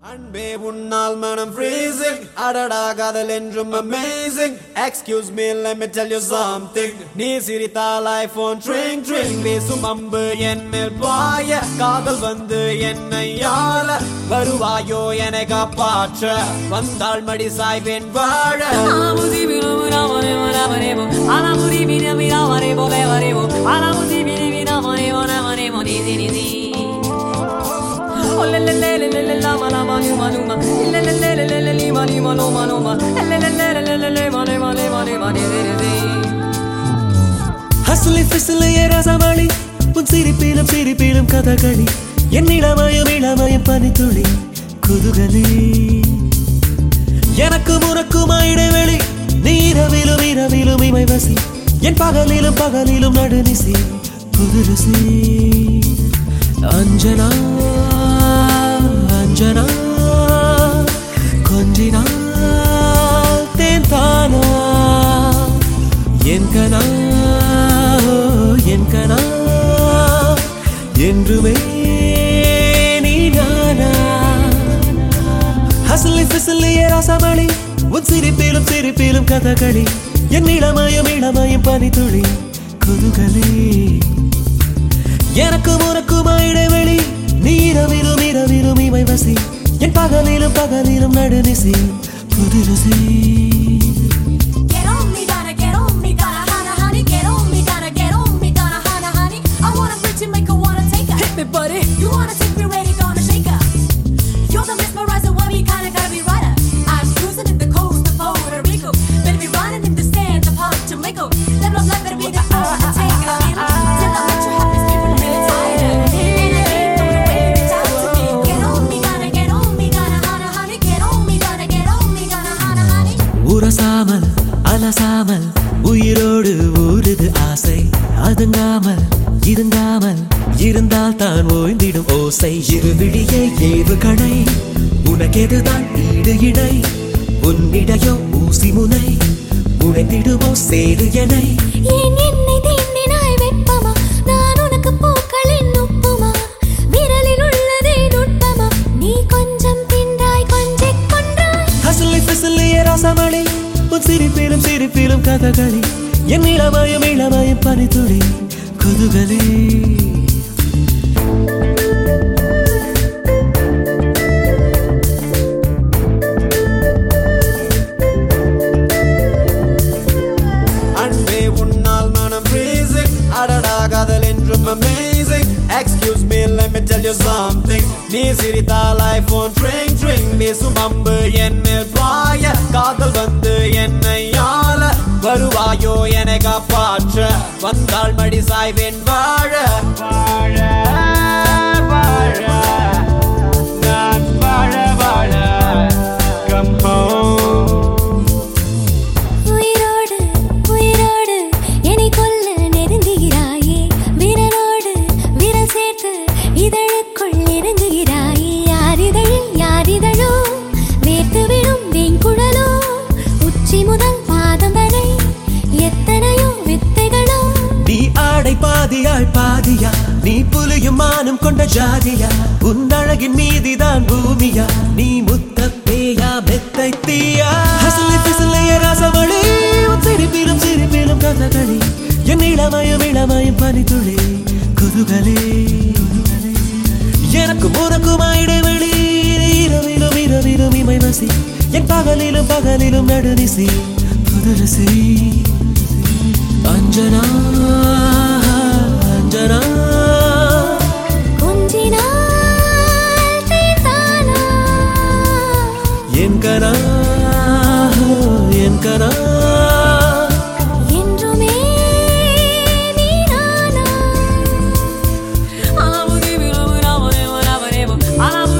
அன்பே உன்னால் மனம் freezing அடடா காதல் என்றும் amazing excuse me let me tell you something நீ சிரித்தால் ஐபோன் ட்ரிங் ட்ரிங் வீசும் அம்பு என் மேல் பாய காதல் வந்து என்னை ஆள வருவாயோ என்னை காப்பாற்ற வந்தாள் மடி சாய்வேன் வாழ ஹசுலி பிசுலைய ரசமளி உன் சிரிப்பிலும் சிரிப்பிலும் கதகளி என் இளமயம் இளமயம் பனித்துளி குதுகலி எனக்கு உனக்கும் இடைவெளி நீ இரவிலும் இரவிலும் இமை வசி என் பகலிலும் பகலிலும் நடுநிசி புதுரசி அஞ்சனா அஞ்சனா கொஞ்சினால் தேன் தானா என் கனா என் கனா என்றுமே நீ நானா ஹசலி பிசலிய ரசமளி உன் சிரிப்பிலும் சிரிப்பிலும் கதகளி என் இளமயம் இளமயம் பனித்துளி குதுகலி எனக்கு உனக்கும் இடைவெளி நீ இரவிலும் இரவிலும் இமை வசி என் பகலிலும் பகலிலும் நடுநிசி புது ருசி Get on me, gotta get on me, gotta hana honey. Get on me, gotta get on me, gotta hana honey. I wanna freak you, make her wanna take her. Hit me, buddy. You wanna take me, ready, gonna shake her. You're the mesmerizer, one me kinda gotta be rider. I'm cruising in the coast of Puerto Rico. Better be riding in the sands of Hot Jamaica. Level up, life better be the undertaker. Till I let you have this feeling really tighter. And I ain't know the way you reach out to me. Get on me, gotta get on me, gotta hana honey. Get on me, gotta get on me, gotta hana honey. உரசாமல் அலசாமல் உயிரோடு ஊறுது ஆசை அதுங்காமல் இருங்காமல் இருந்தால் தான் ஓய்ந்திடும் ஓசை இருவிழியே ஏவு கடை உனக்கெதுதான் ஈடு இடை உன்னிடையோ ஊசி முனை உடைந்திடுமோ சேது எனை ஏன் என்னை தீண்டினாய் வெப்பமா நான் உனக்கு பூக்களின் உப்புமா விரலில் உள்ளதே நுட்பமா நீ கொஞ்சம் தின்றாய் கொஞ்சிக் கொன்றாய் ஹசலி பிசலிய ரசமளி உன் சிரிப்பிலும் சிரிப்பிலும் கதகளி என் இளமயம் இளமயம் பனித்துளி குதுகலி அன்பே உன்னால் மனம் freezing அடடா காதல் என்றும் amazing excuse me let me tell you something நீ சிரித்தால் ஐபோன் ட்ரிங் ட்ரிங் வீசும் அம்பு என் மேல் பாய காதல் வந்து என்னை ஆள வருவாயோ என்னை காப்பாற்ற வந்தாள் மடி சாய்வேன் வாழ வாழ வாழ நான் வாழ வாழ come home உயிரோடு உயிரோடு என்னை கொல்ல நெருங்குகிறாயே விரலோடு விரல் சேர்த்து இதழுக்குள் நெருங்குகிறாயே யார் இதழில் யார் இதழோ வேர்த்து விடும் வெண்குழலோ உச்சி முதல் பாதம் வரை எத்தனையோ வித்தைகளோ நீ ஆடை பாதியாள் பாதியா நீ புலியும் மானம் கொண்ட ஜாதியா உன் அழகின் மீதிதான் பூமியா நீ முத்த பேயா மெத்தை தீயா ஹசலி பிசலைய ரசமளி உன் சிரிப்பிலும் சிரிப்பிலும் கதகளி என் இளமயம் இளமயம் பனித்துளி குதுகலி எனக்கு உனக்கும் இடைவெளி இரவிலும் இரவிலும் இமை வசி என் பகலிலும் பகலிலும் நடுநிசி புதுரசி அஞ்சனா அஞ்சனா கொஞ்சினால் தீர்த்தானா என் கனா என் கனா என்றுமே நீதானா Alamu